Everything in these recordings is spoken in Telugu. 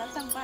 వస్తాంపా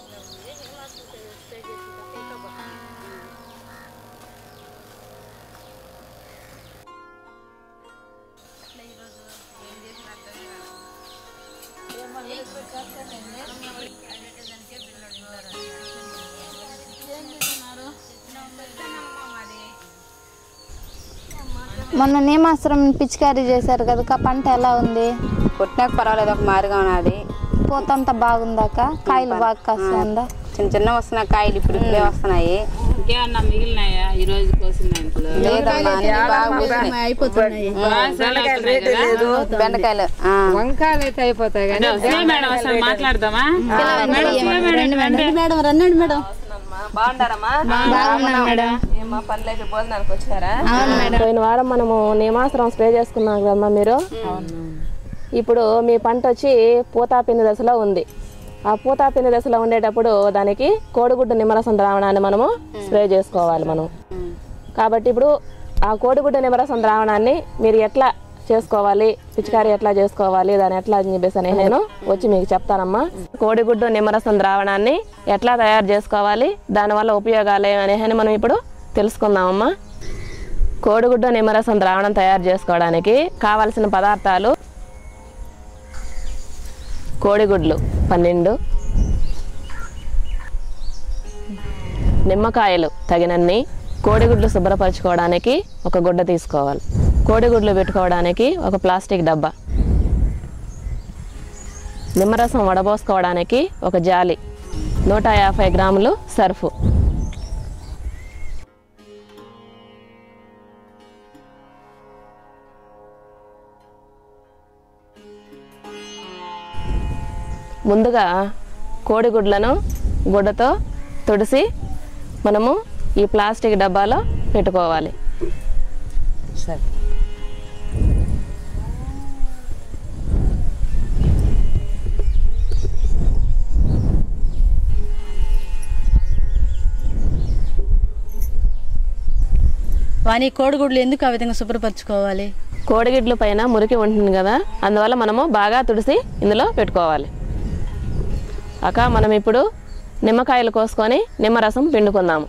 మొన్న నేమాస్త్రం పిచికారీ చేశారు కదా పంట ఎలా ఉంది కొట్టినాక పర్వాలేదు ఒక మారుగా ఉన్నది పూతంతా బాగుందాక కాయలు బాగా కాస్తుందా చిన్న చిన్న వస్తున్నాయి కాయలు ఇప్పుడు ఇప్పుడే వస్తున్నాయి ఇంకేమన్నా మిగిలినాయా ఈ రోజు కోసిన దాంట్లో లేదమ్మా అన్ని బాగా పూసినాయి. అయిపోతున్నాయి బెండకాయలు ఆ. వంకాయలు అయితే అయిపోతాయి కానీ మేడం అసలు మాట్లాడదామా రండి మేడం రండి మేడం బాగున్నాం మేడం పోయిన వారం మనము నియమాస్త్రం స్ప్రే చేసుకున్నాం కదమ్మా మీరు ఇప్పుడు మీ పంట వచ్చి పూతా పిండి దశలో ఉంది ఆ పూతా పిండి దశలో ఉండేటప్పుడు దానికి కోడిగుడ్డు నిమ్మరసం ద్రావణాన్ని మనము స్ప్రే చేసుకోవాలి మనం కాబట్టి ఇప్పుడు ఆ కోడిగుడ్డు నిమ్మరసం ద్రావణాన్ని మీరు ఎట్లా చేసుకోవాలి పిచికారి ఎట్లా చేసుకోవాలి దాన్ని ఎట్లా అని చెప్పేసి అని నేను వచ్చి మీకు చెప్తానమ్మా కోడిగుడ్డు నిమ్మరసం ద్రావణాన్ని ఎట్లా తయారు చేసుకోవాలి దానివల్ల ఉపయోగాలు ఏమని మనం ఇప్పుడు తెలుసుకుందామమ్మా కోడిగుడ్డు నిమ్మరసం ద్రావణం తయారు చేసుకోవడానికి కావలసిన పదార్థాలు కోడిగుడ్లు పన్నెండు నిమ్మకాయలు తగినన్ని కోడిగుడ్లు శుభ్రపరచుకోవడానికి ఒక గుడ్డ తీసుకోవాలి కోడిగుడ్లు పెట్టుకోవడానికి ఒక ప్లాస్టిక్ డబ్బా నిమ్మరసం వడబోసుకోవడానికి ఒక జాలి నూట యాభై గ్రాములు సర్ఫు ముందుగా కోడిగుడ్లను గుడ్డతో తుడిసి మనము ఈ ప్లాస్టిక్ డబ్బాలో పెట్టుకోవాలి సరే వాణి కోడిగుడ్లు ఎందుకు ఆ విధంగా శుభ్రపరచుకోవాలి కోడిగుడ్ల పైన మురికి ఉంటుంది కదా అందువల్ల మనము బాగా తుడిసి ఇందులో పెట్టుకోవాలి అక్క మనం ఇప్పుడు నిమ్మకాయలు కోసుకొని నిమ్మరసం పిండుకుందాము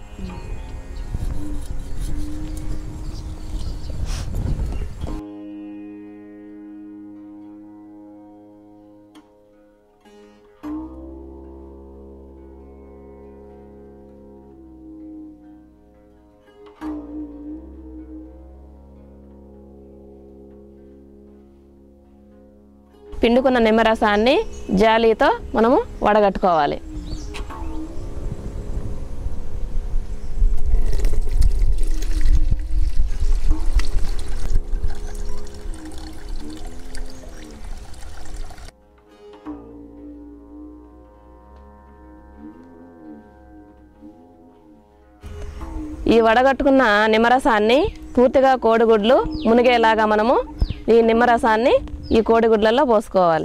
పిండుకున్న నిమ్మరసాన్ని జాలీతో మనము వడగట్టుకోవాలి ఈ వడగట్టుకున్న నిమ్మరసాన్ని పూర్తిగా కోడిగుడ్లు మునిగేలాగా మనము ఈ నిమ్మరసాన్ని ఈ కోడిగుడ్లలో పోసుకోవాలి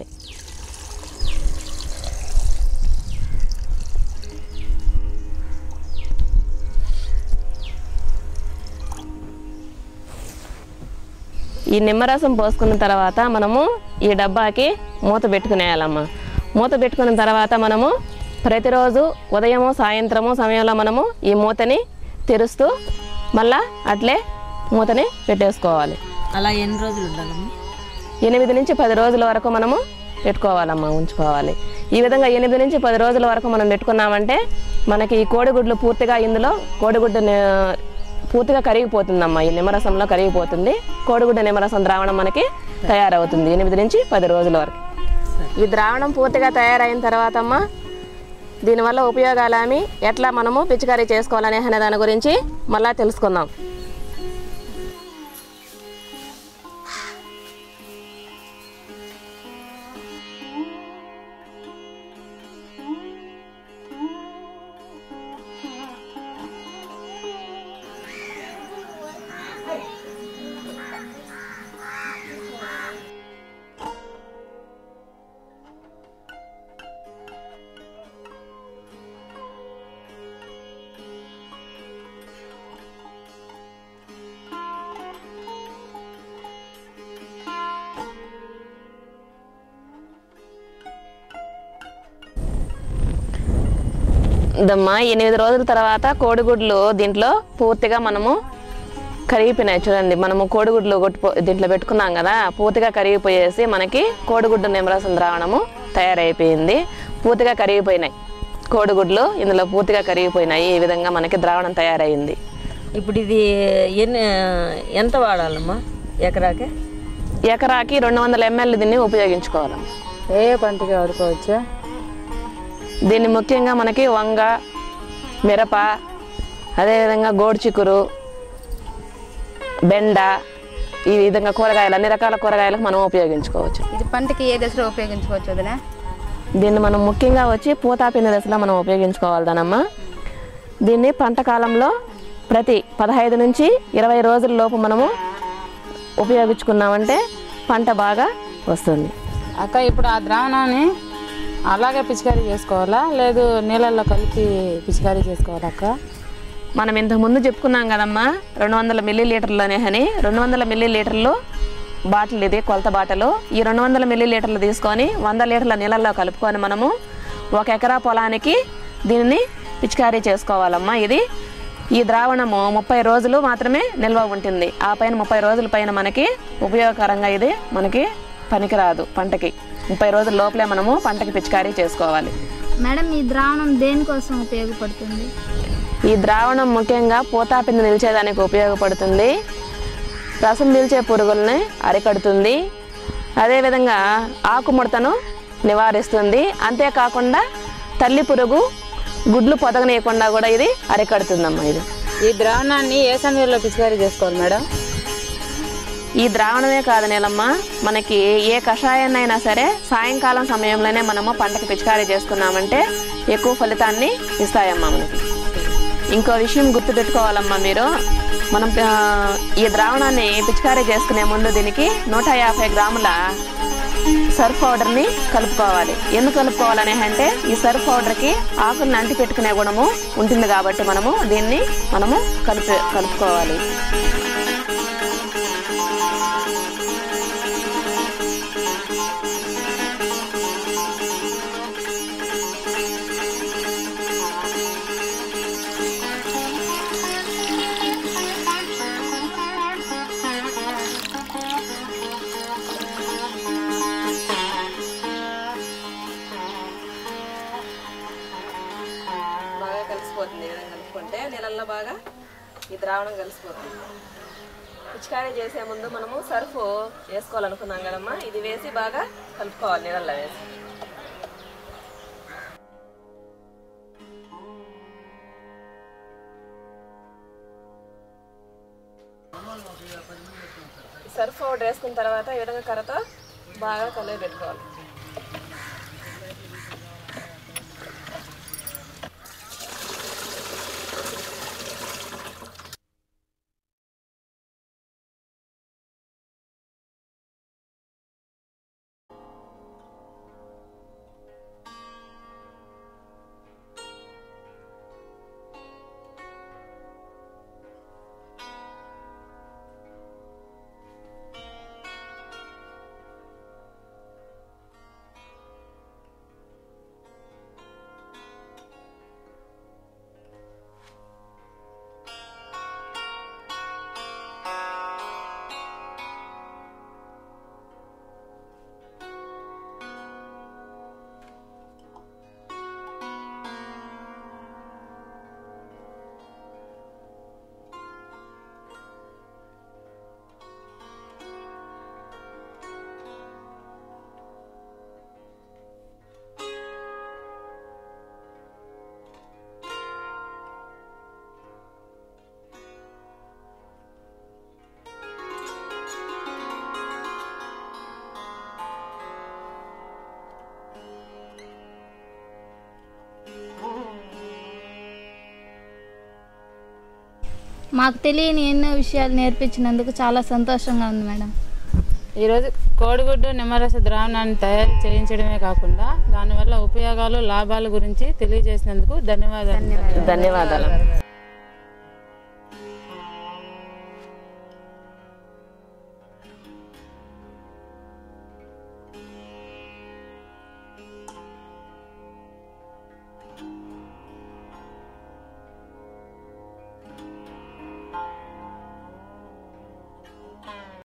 ఈ నిమ్మరసం పోసుకున్న తర్వాత మనము ఈ డబ్బాకి మూత పెట్టుకునేయాలమ్మా మూత పెట్టుకున్న తర్వాత మనము ప్రతిరోజు ఉదయము సాయంత్రము సమయంలో మనము ఈ మూతని తెరుస్తూ మళ్ళా అట్లే మూతని పెట్టేసుకోవాలి అలా ఎన్ని రోజులు ఉండాలమ్మా ఎనిమిది నుంచి పది రోజుల వరకు మనము పెట్టుకోవాలమ్మా ఉంచుకోవాలి ఈ విధంగా ఎనిమిది నుంచి పది రోజుల వరకు మనం పెట్టుకున్నామంటే మనకి ఈ కోడిగుడ్లు పూర్తిగా ఇందులో కోడిగుడ్డు ని- పూర్తిగా కరిగిపోతుందమ్మా ఈ నిమ్మరసంలో కరిగిపోతుంది కోడిగుడ్డు నిమ్మరసం ద్రావణం మనకి తయారవుతుంది ఎనిమిది నుంచి పది రోజుల వరకు ఈ ద్రావణం పూర్తిగా తయారైన తర్వాత అమ్మా దీనివల్ల ఉపయోగాలేమి ఎట్లా మనము పిచికారీ చేసుకోవాలనే అనే దాని గురించి మళ్ళా తెలుసుకుందాం దమ్మా ఎనిమిది రోజుల తర్వాత కోడిగుడ్లు దీంట్లో పూర్తిగా మనము కరిగిపోయినాయి చూడండి మనము కోడిగుడ్లు కొట్టుపో దీంట్లో పెట్టుకున్నాం కదా పూర్తిగా కరిగిపోయేసి మనకి కోడిగుడ్డు నిమ్మరసం ద్రావణము తయారైపోయింది పూర్తిగా కరిగిపోయినాయి కోడిగుడ్లు ఇందులో పూర్తిగా కరిగిపోయినాయి ఈ విధంగా మనకి ద్రావణం తయారైంది ఇప్పుడు ఇది ఎన్ని ఎంత వాడాలమ్మా ఎకరాకి ఎకరాకి రెండు వందల ఎంఎల్ దీన్ని ఉపయోగించుకోవాలి ఏ పంటకి వాడుకోవచ్చు దీన్ని ముఖ్యంగా మనకి వంగ మిరప అదేవిధంగా గోడు చిక్కురు బెండ ఈ విధంగా కూరగాయలు అన్ని రకాల కూరగాయలకు మనం ఉపయోగించుకోవచ్చు ఇది పంటకి ఏ దశలో ఉపయోగించుకోవచ్చు వదినా దీన్ని మనం ముఖ్యంగా వచ్చి పూతాపిండి దశలో మనం ఉపయోగించుకోవాలి దానమ్మా దీన్ని పంట కాలంలో ప్రతి పదహైదు నుంచి ఇరవై రోజుల లోపు మనము ఉపయోగించుకున్నామంటే పంట బాగా వస్తుంది అక్క ఇప్పుడు ఆ ద్రావణాన్ని అలాగే పిచికారీ చేసుకోవాలా లేదు నీళ్ళల్లో కలిపి పిచికారీ చేసుకోవాలా అక్క మనం ఇంతకు ముందు చెప్పుకున్నాం కదమ్మా రెండు వందల మిల్లీ లీటర్లు అనే అని రెండు వందల మిల్లీ లీటర్లు బాటిల్ ఇది కొలత బాటలు ఈ రెండు వందల మిల్లీ లీటర్లు తీసుకొని వంద లీటర్ల నీళ్ళల్లో కలుపుకొని మనము ఒక ఎకరా పొలానికి దీనిని పిచికారీ చేసుకోవాలమ్మా ఇది ఈ ద్రావణము ముప్పై రోజులు మాత్రమే నిల్వ ఉంటుంది ఆ పైన ముప్పై రోజుల పైన మనకి ఉపయోగకరంగా ఇది మనకి పనికిరాదు పంటకి ముప్పై రోజుల లోపలే మనము పంటకి పిచికారీ చేసుకోవాలి మేడం ఈ ద్రావణం దేనికోసం ఉపయోగపడుతుంది ఈ ద్రావణం ముఖ్యంగా పూతాపిండి నిలిచేదానికి ఉపయోగపడుతుంది రసం పీల్చే పురుగుల్ని అరికడుతుంది అదేవిధంగా ఆకుముడతను నివారిస్తుంది అంతేకాకుండా తల్లి పురుగు గుడ్లు పొదగనీయకుండా కూడా ఇది అరికడుతుందమ్మా ఇది ఈ ద్రావణాన్ని ఏ సమయంలో పిచికారీ చేసుకోవాలి మేడం ఈ ద్రావణమే కాదు నీలమ్మ మనకి ఏ కషాయాన్నైనా సరే సాయంకాలం సమయంలోనే మనము పంటకి పిచికారీ చేసుకున్నామంటే ఎక్కువ ఫలితాన్ని ఇస్తాయమ్మా మనకి ఇంకో విషయం గుర్తుపెట్టుకోవాలమ్మా మీరు మనం ఆ, ఈ ద్రావణాన్ని పిచికారీ చేసుకునే ముందు దీనికి నూట యాభై గ్రాముల సర్ఫ్ పౌడర్ని కలుపుకోవాలి ఎందుకు కలుపుకోవాలని అంటే ఈ సర్ఫ్ పౌడర్కి ఆకుల్ని అంటి పెట్టుకునే గుణము ఉంటుంది కాబట్టి మనము దీన్ని మనము కలిపి కలుపుకోవాలి బాగా కలిసిపోతుంది ఈ విధంగా కలుపుకుంటే నీళ్ళల్లో బాగా ఈ ద్రావణం కలిసిపోతుంది పిచికారీ చేసే ముందు మనము సర్ఫ్ వేసుకోవాలనుకున్నాం కదమ్మా ఇది వేసి బాగా కలుపుకోవాలి నీళ్ళల్లో వేసి ఈ సర్ఫ్ పౌడర్ వేసుకున్న తర్వాత ఈ విధంగా కర్రతో బాగా కలిపి పెట్టుకోవాలి మాకు తెలియని ఎన్నో విషయాలు నేర్పించినందుకు చాలా సంతోషంగా ఉంది మేడం ఈరోజు కోడిగుడ్డు నిమ్మరస ద్రావణాన్ని తయారు చేయించడమే కాకుండా దానివల్ల ఉపయోగాలు లాభాల గురించి తెలియజేసినందుకు ధన్యవాదాలు ధన్యవాదాలు